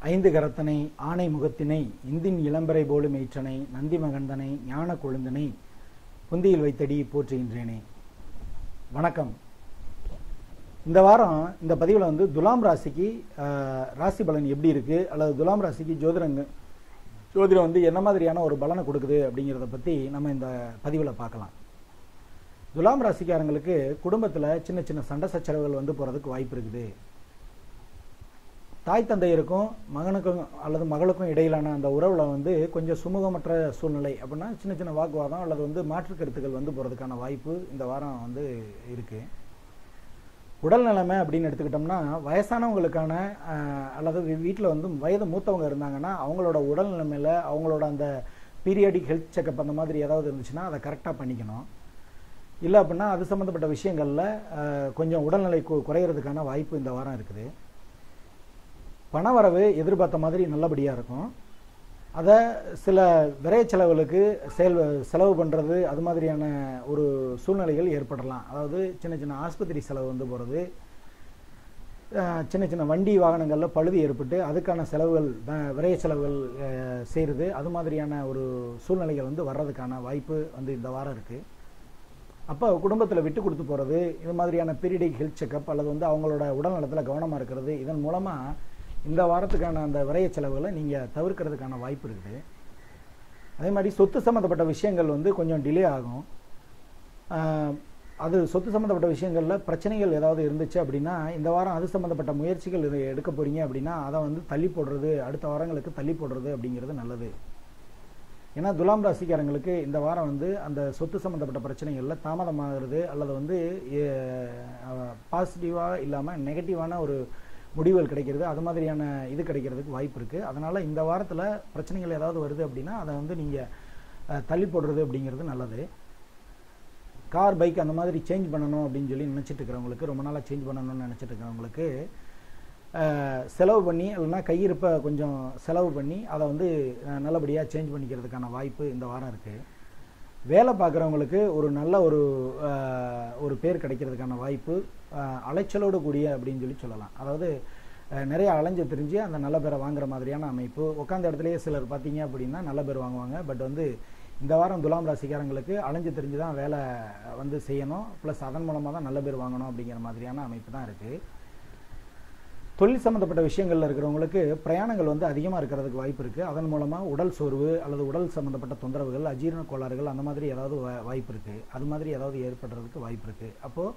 ஐந்து கரத்தனை ஆனை முகத்தினை இந்தின் இளம்பரை போலும் ஈற்றனை நந்தி மகந்தனை ஞான கொழுந்தனை புந்தியில் வைத்தடி போற்றுகின்றேனே வணக்கம் இந்த வாரம் இந்த பதிவில் வந்து துலாம் ராசிக்கு ஆஹ், ராசி பலன் எப்படி இருக்கு அல்லது துலாம் ராசிக்கு ஜோதிடங்க ஜோதிடம் வந்து என்ன மாதிரியான ஒரு பலனை கொடுக்குது அப்படிங்கிறத பற்றி நம்ம இந்த பதிவில் பார்க்கலாம் துலாம் ராசிக்காரங்களுக்கு குடும்பத்தில் சின்ன சின்ன சண்டை சச்சரவுகள் வந்து போகிறதுக்கு வாய்ப்பு இருக்குது தாய் தந்தையருக்கும் மகனுக்கும் அல்லது மகளுக்கும் இடையிலான அந்த உறவில் வந்து கொஞ்சம் சுமூகமற்ற சூழ்நிலை அப்படின்னா சின்ன சின்ன வாக்குவாதம் அல்லது வந்து மாற்று கருத்துக்கள் வந்து போகிறதுக்கான வாய்ப்பு இந்த வாரம் வந்து இருக்குது உடல் நிலைமை அப்படின்னு எடுத்துக்கிட்டோம்னா வயசானவங்களுக்கான ஆஹ், அல்லது வீட்டில் வந்து வயது மூத்தவங்க இருந்தாங்கன்னா அவங்களோட உடல் நிலைமையில் அவங்களோட அந்த பீரியாடிக் ஹெல்த் செக்கப் அந்த மாதிரி ஏதாவது இருந்துச்சுன்னா அதை கரெக்டாக பண்ணிக்கணும் இல்லை அப்படின்னா அது சம்மந்தப்பட்ட விஷயங்களில் ஆஹ், கொஞ்சம் உடல்நிலை கு- குறையிறதுக்கான வாய்ப்பு இந்த வாரம் இருக்குது பணவரவு எதிர்பார்த்த மாதிரி நல்லபடியாக இருக்கும் அதை சில விரைய செலவுகளுக்கு செயல் செலவு பண்ணுறது அது மாதிரியான ஒரு சூழ்நிலைகள் ஏற்படலாம் அதாவது சின்ன சின்ன ஆஸ்பத்திரி செலவு வந்து போகிறது சின்ன சின்ன வண்டி வாகனங்களில் பழுது ஏற்பட்டு அதுக்கான செலவுகள் அஹ், விரைய செலவுகள் செய்கிறது அது மாதிரியான ஒரு சூழ்நிலைகள் வந்து வர்றதுக்கான வாய்ப்பு வந்து இந்த வாரம் இருக்குது அப்போ குடும்பத்தில் விட்டு கொடுத்து போகிறது இது மாதிரியான பீரியடிக் ஹெல்த் செக்கப் அல்லது வந்து அவங்களோட உடல் நலத்தில் கவனமாக இருக்கிறது இதன் மூலமாக இந்த வாரத்துக்கான அந்த விரைய செலவுகளை நீங்கள் தவிர்க்கிறதுக்கான வாய்ப்பு இருக்குது அதே மாதிரி சொத்து சம்மந்தப்பட்ட விஷயங்கள் வந்து கொஞ்சம் டிலே ஆகும் ஆஹ், அது சொத்து சம்மந்தப்பட்ட விஷயங்களில் பிரச்சனைகள் ஏதாவது இருந்துச்சு அப்படின்னா இந்த வாரம் அது சம்மந்தப்பட்ட முயற்சிகள் இது எடுக்க போகிறீங்க அப்படின்னா அதை வந்து தள்ளி போடுறது அடுத்த வாரங்களுக்கு தள்ளி போடுறது அப்படிங்கிறது நல்லது ஏன்னா துலாம் ராசிக்காரங்களுக்கு இந்த வாரம் வந்து அந்த சொத்து சம்மந்தப்பட்ட பிரச்சனைகளில் தாமதமாகிறது அல்லது வந்து பாசிட்டிவாக இல்லாமல் நெகட்டிவான ஒரு முடிவுகள் கிடைக்கிறது அது மாதிரியான இது கிடைக்கிறதுக்கு வாய்ப்பு இருக்குது அதனால் இந்த வாரத்தில் பிரச்சனைகள் ஏதாவது வருது அப்படின்னா அதை வந்து நீங்கள் தள்ளி போடுறது அப்படிங்கிறது நல்லது கார் பைக் அந்த மாதிரி சேஞ்ச் பண்ணணும் அப்படின்னு சொல்லி நினச்சிட்டு இருக்கிறவங்களுக்கு ரொம்ப நாளாக சேஞ்ச் பண்ணணும்னு நினச்சிட்டு இருக்கிறவங்களுக்கு அஹ், செலவு பண்ணி இல்லைன்னா கையிருப்பை கொஞ்சம் செலவு பண்ணி அதை வந்து நல்லபடியாக சேஞ்ச் பண்ணிக்கிறதுக்கான வாய்ப்பு இந்த வாரம் இருக்குது வேலை பார்க்குறவங்களுக்கு ஒரு நல்ல ஒரு அஹ், ஒரு பேர் கிடைக்கிறதுக்கான வாய்ப்பு அஹ், அலைச்சலோடு கூடிய அப்படின்னு சொல்லி சொல்லலாம் அதாவது அஹ், நிறைய அலைஞ்சு தெரிஞ்சு அந்த நல்ல பேரை வாங்குற மாதிரியான அமைப்பு உட்காந்த இடத்துலயே சிலர் பார்த்தீங்க அப்படின்னா நல்ல பேர் வாங்குவாங்க பட் வந்து இந்த வாரம் துலாம் ராசிக்காரங்களுக்கு அலைஞ்சு தெரிஞ்சு தான் வேலை வந்து செய்யணும் ப்ளஸ் அதன் மூலமாக தான் நல்ல பேர் வாங்கணும் அப்படிங்கிற மாதிரியான அமைப்பு தான் இருக்குது தொழில் சம்மந்தப்பட்ட விஷயங்கள்ல இருக்கிறவங்களுக்கு பிரயாணங்கள் வந்து அதிகமாக இருக்கிறதுக்கு வாய்ப்பு இருக்குது அதன் மூலமாக உடல் சோர்வு அல்லது உடல் சம்மந்தப்பட்ட தொந்தரவுகள் அஜீரண கோளாறுகள் அந்த மாதிரி ஏதாவது வா- வாய்ப்பு இருக்குது அது மாதிரி ஏதாவது ஏற்படுறதுக்கு வாய்ப்பு இருக்குது அப்போது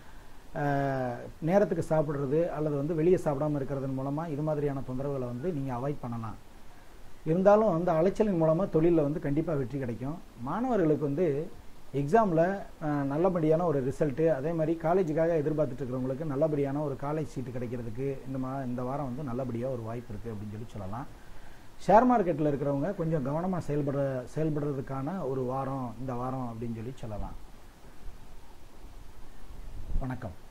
நேரத்துக்கு சாப்பிட்றது அல்லது வந்து வெளியே சாப்பிடாம இருக்கிறதன் மூலமாக இது மாதிரியான தொந்தரவுகளை வந்து நீங்கள் அவாய்ட் பண்ணலாம் இருந்தாலும் அந்த அலைச்சலின் மூலமாக தொழிலில் வந்து கண்டிப்பாக வெற்றி கிடைக்கும் மாணவர்களுக்கு வந்து எக்ஸாமில் நல்லபடியான ஒரு ரிசல்ட்டு அதே மாதிரி காலேஜுக்காக எதிர்பார்த்துட்டு இருக்கிறவங்களுக்கு நல்லபடியான ஒரு காலேஜ் சீட்டு கிடைக்கிறதுக்கு இந்த மா இந்த வாரம் வந்து நல்லபடியாக ஒரு வாய்ப்பு இருக்குது அப்படின்னு சொல்லி சொல்லலாம் ஷேர் மார்க்கெட்டில் இருக்கிறவங்க கொஞ்சம் கவனமாக செயல்பட செயல்படுறதுக்கான ஒரு வாரம் இந்த வாரம் அப்படின்னு சொல்லி சொல்லலாம் வணக்கம்